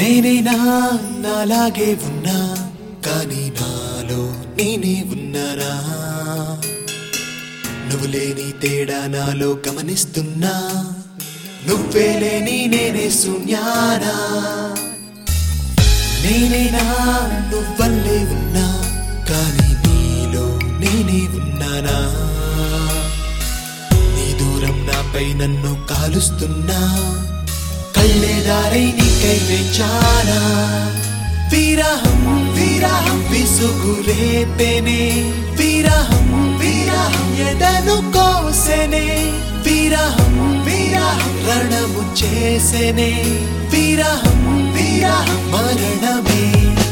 నేనేనా నాలాగే ఉన్నా కానీ నాలో నేనే ఉన్నానా నువ్వు లేని తేడా నాలో గమనిస్తున్నా నువ్వే లేని నేనే శూన్యానా నేనేనా నువ్వల్లే ఉన్నా కానీ నీలో నేనే ఉన్నానా నీ దూరం నాపై నన్ను కాలుస్తున్నా కళ్ళేదారై నీకై వెంచానా విరహం విరహం విసుగులేపెనే విరహం విరహం ఎదను కోసెనే విరహం విరహం రణము చేసెనే విరహం విరహం మరణమే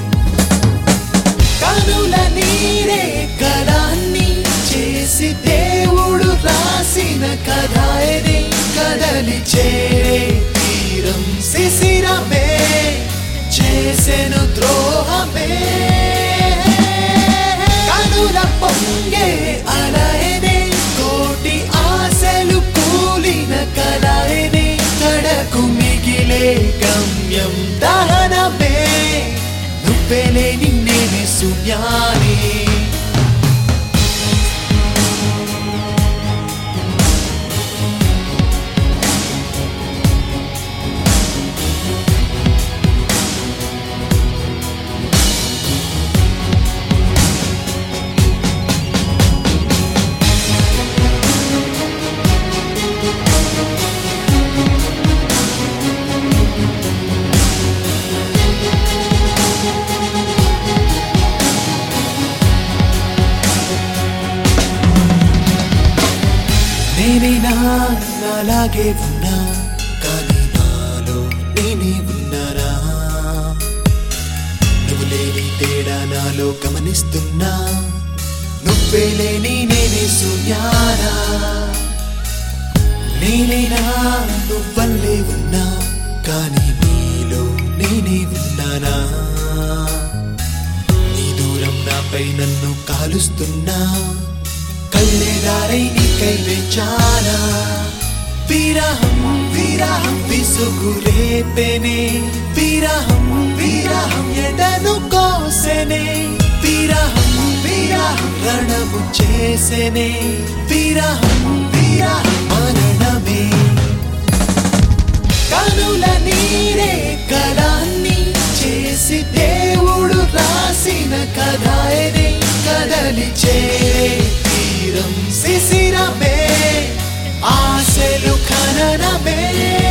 కనుల నీరే కళాన్ని చేసి దేవుడు రాసిన కథ ఇది కదలి చేరే తీరం శిశిరమే చేసెను ద్రోహమే కనుల పొంగే అలయనే కోటి ఆశలు కూలిన కలయనే కడకు మిగిలే గమ్యం దహనమే నువ్వే లేని నేనే శూన్యానే నేనేనా నాలాగే ఉన్నా కానీ నాలో నేనే ఉన్నానా నువ్వు లేని తేడా నాలో గమనిస్తున్నా నువ్వే లేని నేనే శూన్యానా నేనేనా నువ్వల్లే ఉన్నా కానీ నీలో నేనే ఉన్నానా నీ దూరం నాపై నన్ను కాలుస్తున్నా కళ్ళేదారై నీకై వెంచానా విరహం విరహం విసుగులేపెనే విరహం విరహం ఎడను కోసెనే విరహం విరహం రణము చేసెనే విరహం విరహం మరణమే కనుల నీరే కళాన్ని చేసి దేవుడు రాసిన కథ ఇది కదలి చేరే తీరం శిశిరమే ఆశలు ఖననమే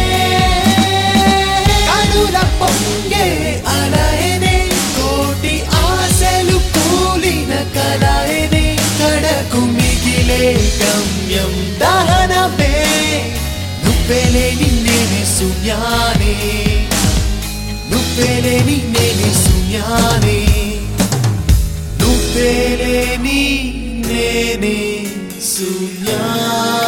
కనుల పొంగే అలయనే కోటి ఆశలు కూలిన కలయనే కడకు మిగిలే గమ్యం దహనమే నువ్వే లేని నేనే శూన్యానే నువ్వే లేని నేనే శూన్యానే నువ్వే లేని నేనే శూన్యానే